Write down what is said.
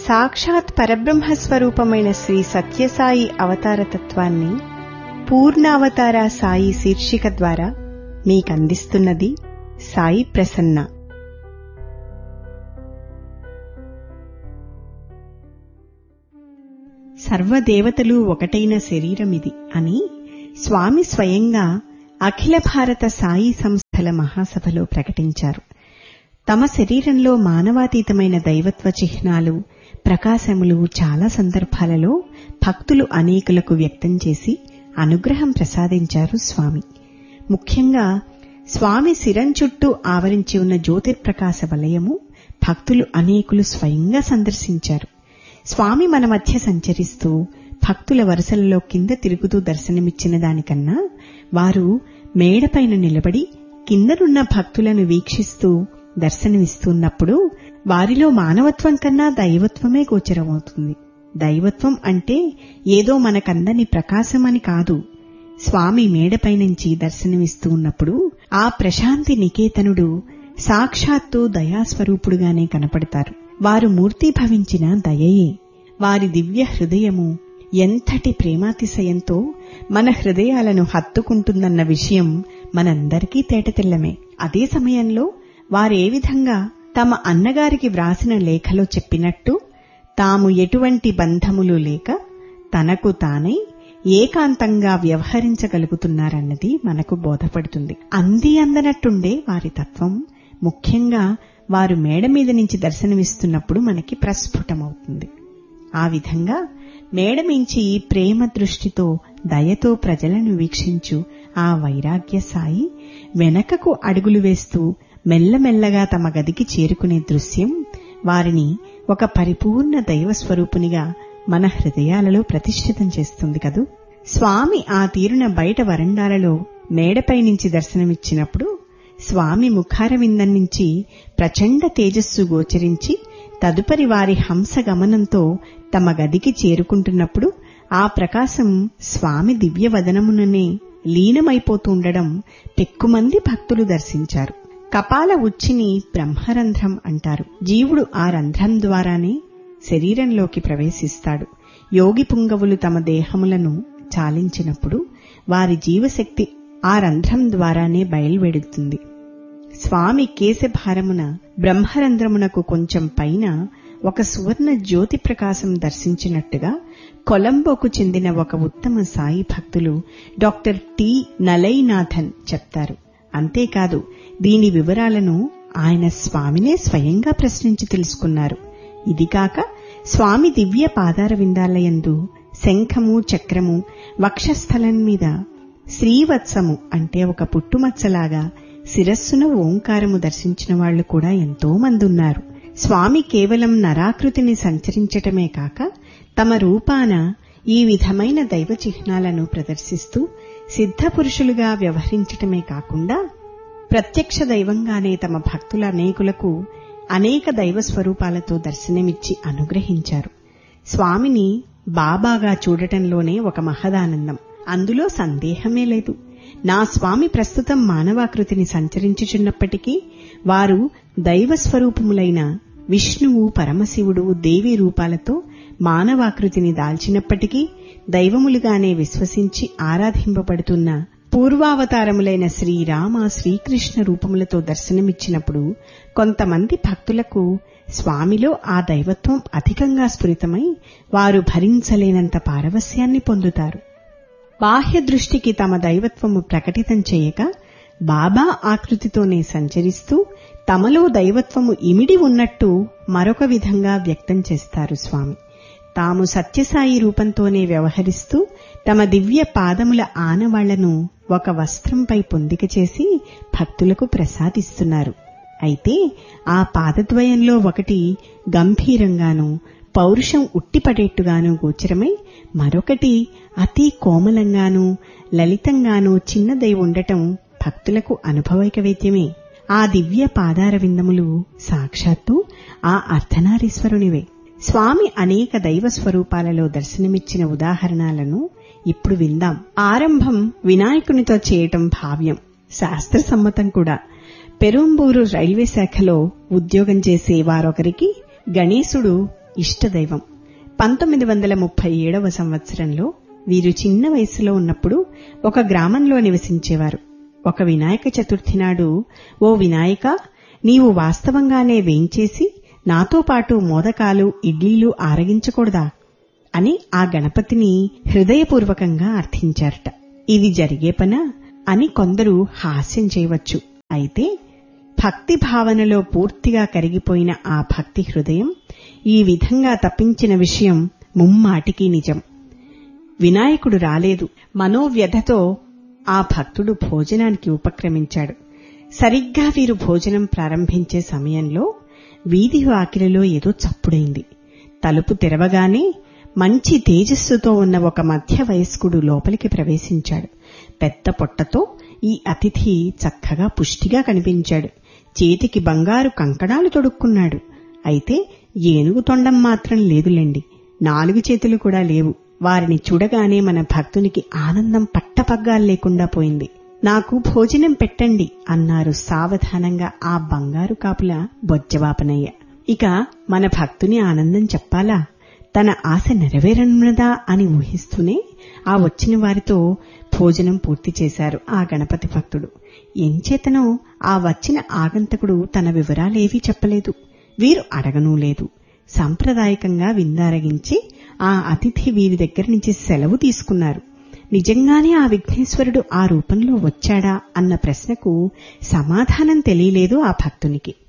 సాక్షాత్ పరబ్రహ్మ స్వరూపమైన శ్రీ సత్యసాయి అవతార తత్వాన్ని పూర్ణావతార సాయి శీర్షిక ద్వారా మీకందిస్తున్నది సాయి ప్రసన్న సర్వదేవతలు ఒకటైన శరీరమిది అని స్వామి స్వయంగా అఖిల భారత సాయి సంస్థల మహాసభలో ప్రకటించారు తమ శరీరంలో మానవాతీతమైన దైవత్వ చిహ్నాలు ప్రకాశములు చాలా సందర్భాలలో భక్తులు అనేకులకు వ్యక్తం చేసి అనుగ్రహం ప్రసాదించారు స్వామి ముఖ్యంగా స్వామి శిరం చుట్టూ ఆవరించి ఉన్న జ్యోతిర్ప్రకాశ వలయము భక్తులు అనేకులు స్వయంగా సందర్శించారు స్వామి మన మధ్య సంచరిస్తూ భక్తుల వరుసలలో కింద తిరుగుతూ దర్శనమిచ్చిన దానికన్నా వారు మేడపైన నిలబడి కిందనున్న భక్తులను వీక్షిస్తూ దర్శనమిస్తున్నప్పుడు వారిలో మానవత్వం కన్నా దైవత్వమే గోచరమవుతుంది దైవత్వం అంటే ఏదో మనకందని ప్రకాశమని కాదు స్వామి మేడపై నుంచి దర్శనమిస్తూ ఉన్నప్పుడు ఆ ప్రశాంతి నికేతనుడు సాక్షాత్తు దయాస్వరూపుడుగానే కనపడతారు వారు మూర్తీభవించిన దయయే వారి దివ్య హృదయము ఎంతటి ప్రేమాతిశయంతో మన హృదయాలను హత్తుకుంటుందన్న విషయం మనందరికీ తేటతెల్లమే అదే సమయంలో వారే విధంగా తమ అన్నగారికి వ్రాసిన లేఖలో చెప్పినట్టు తాము ఎటువంటి బంధములు లేక తనకు తానై ఏకాంతంగా వ్యవహరించగలుగుతున్నారన్నది మనకు బోధపడుతుంది అంది అందనట్టుండే వారి తత్వం ముఖ్యంగా వారు మేడ మీద నుంచి దర్శనమిస్తున్నప్పుడు మనకి ప్రస్ఫుటమవుతుంది ఆ విధంగా మేడమించి ప్రేమ దృష్టితో దయతో ప్రజలను వీక్షించు ఆ వైరాగ్య సాయి వెనకకు అడుగులు వేస్తూ మెల్లమెల్లగా తమ గదికి చేరుకునే దృశ్యం వారిని ఒక పరిపూర్ణ దైవ స్వరూపునిగా మన హృదయాలలో ప్రతిష్ఠితం చేస్తుంది కదూ స్వామి ఆ తీరున బయట వరండాలలో మేడపై నుంచి దర్శనమిచ్చినప్పుడు స్వామి ముఖారవిందం నుంచి ప్రచండ తేజస్సు గోచరించి తదుపరి వారి హంస గమనంతో తమ గదికి చేరుకుంటున్నప్పుడు ఆ ప్రకాశం స్వామి దివ్యవదనముననే లీనమైపోతుండడం పెక్కుమంది భక్తులు దర్శించారు కపాల ఉచ్చిని బ్రహ్మరంధ్రం అంటారు జీవుడు ఆ రంధ్రం ద్వారానే శరీరంలోకి ప్రవేశిస్తాడు యోగి పుంగవులు తమ దేహములను చాలించినప్పుడు వారి జీవశక్తి ఆ రంధ్రం ద్వారానే బయలువెడుతుంది స్వామి కేశభారమున బ్రహ్మరంధ్రమునకు కొంచెం పైన ఒక సువర్ణ జ్యోతి ప్రకాశం దర్శించినట్టుగా కొలంబోకు చెందిన ఒక ఉత్తమ సాయి భక్తులు డాక్టర్ టి నలైనాథన్ చెప్తారు అంతేకాదు దీని వివరాలను ఆయన స్వామినే స్వయంగా ప్రశ్నించి తెలుసుకున్నారు ఇది కాక స్వామి దివ్య పాదార విందాలయందు శంఖము చక్రము వక్షస్థలం మీద శ్రీవత్సము అంటే ఒక పుట్టుమచ్చలాగా శిరస్సున ఓంకారము దర్శించిన వాళ్లు కూడా ఎంతో మంది ఉన్నారు స్వామి కేవలం నరాకృతిని సంచరించటమే కాక తమ రూపాన ఈ విధమైన దైవ చిహ్నాలను ప్రదర్శిస్తూ సిద్ధపురుషులుగా వ్యవహరించటమే కాకుండా ప్రత్యక్ష దైవంగానే తమ భక్తుల అనేకులకు అనేక దైవ స్వరూపాలతో దర్శనమిచ్చి అనుగ్రహించారు స్వామిని బాబాగా చూడటంలోనే ఒక మహదానందం అందులో సందేహమే లేదు నా స్వామి ప్రస్తుతం మానవాకృతిని సంచరించుచున్నప్పటికీ వారు దైవ స్వరూపములైన విష్ణువు పరమశివుడు దేవి రూపాలతో మానవాకృతిని దాల్చినప్పటికీ దైవములుగానే విశ్వసించి ఆరాధింపబడుతున్న పూర్వావతారములైన శ్రీరామ శ్రీకృష్ణ రూపములతో దర్శనమిచ్చినప్పుడు కొంతమంది భక్తులకు స్వామిలో ఆ దైవత్వం అధికంగా స్ఫురితమై వారు భరించలేనంత పారవస్యాన్ని పొందుతారు బాహ్య దృష్టికి తమ దైవత్వము ప్రకటితం చేయక బాబా ఆకృతితోనే సంచరిస్తూ తమలో దైవత్వము ఇమిడి ఉన్నట్టు మరొక విధంగా వ్యక్తం చేస్తారు స్వామి తాము సత్యసాయి రూపంతోనే వ్యవహరిస్తూ తమ దివ్య పాదముల ఆనవాళ్లను ఒక వస్త్రంపై పొందిక చేసి భక్తులకు ప్రసాదిస్తున్నారు అయితే ఆ పాదద్వయంలో ఒకటి గంభీరంగానూ పౌరుషం ఉట్టిపడేట్టుగాను గోచరమై మరొకటి అతి కోమలంగానూ లలితంగానూ చిన్నదై ఉండటం భక్తులకు అనుభవైక వేద్యమే ఆ దివ్య పాదార విందములు సాక్షాత్తు ఆ అర్ధనారీశ్వరునివే స్వామి అనేక దైవ స్వరూపాలలో దర్శనమిచ్చిన ఉదాహరణలను ఇప్పుడు విందాం ఆరంభం వినాయకునితో చేయటం భావ్యం శాస్త్రసమ్మతం కూడా పెరుంబూరు రైల్వే శాఖలో ఉద్యోగం చేసే వారొకరికి గణేశుడు ఇష్టదైవం పంతొమ్మిది వందల ముప్పై ఏడవ సంవత్సరంలో వీరు చిన్న వయసులో ఉన్నప్పుడు ఒక గ్రామంలో నివసించేవారు ఒక వినాయక చతుర్థి నాడు ఓ వినాయక నీవు వాస్తవంగానే వేంచేసి నాతో పాటు మోదకాలు ఇడ్లీలు ఆరగించకూడదా అని ఆ గణపతిని హృదయపూర్వకంగా అర్థించారట ఇది జరిగే పనా అని కొందరు హాస్యం చేయవచ్చు అయితే భక్తి భావనలో పూర్తిగా కరిగిపోయిన ఆ భక్తి హృదయం ఈ విధంగా తప్పించిన విషయం ముమ్మాటికి నిజం వినాయకుడు రాలేదు మనోవ్యధతో ఆ భక్తుడు భోజనానికి ఉపక్రమించాడు సరిగ్గా వీరు భోజనం ప్రారంభించే సమయంలో వీధి వాకిలిలో ఏదో చప్పుడైంది తలుపు తెరవగానే మంచి తేజస్సుతో ఉన్న ఒక మధ్య వయస్కుడు లోపలికి ప్రవేశించాడు పెద్ద పొట్టతో ఈ అతిథి చక్కగా పుష్టిగా కనిపించాడు చేతికి బంగారు కంకణాలు తొడుక్కున్నాడు అయితే ఏనుగు తొండం మాత్రం లేదులేండి నాలుగు చేతులు కూడా లేవు వారిని చూడగానే మన భక్తునికి ఆనందం పట్టపగ్గాలు లేకుండా పోయింది నాకు భోజనం పెట్టండి అన్నారు సావధానంగా ఆ బంగారు కాపుల బొజ్జవాపనయ్య ఇక మన భక్తుని ఆనందం చెప్పాలా తన ఆశ నెరవేరనున్నదా అని ఊహిస్తూనే ఆ వచ్చిన వారితో భోజనం పూర్తి చేశారు ఆ గణపతి భక్తుడు ఎంచేతనో ఆ వచ్చిన ఆగంతకుడు తన వివరాలేవీ చెప్పలేదు వీరు అడగనూ లేదు సాంప్రదాయకంగా విందారగించి ఆ అతిథి వీరి దగ్గర నుంచి సెలవు తీసుకున్నారు నిజంగానే ఆ విఘ్నేశ్వరుడు ఆ రూపంలో వచ్చాడా అన్న ప్రశ్నకు సమాధానం తెలియలేదు ఆ భక్తునికి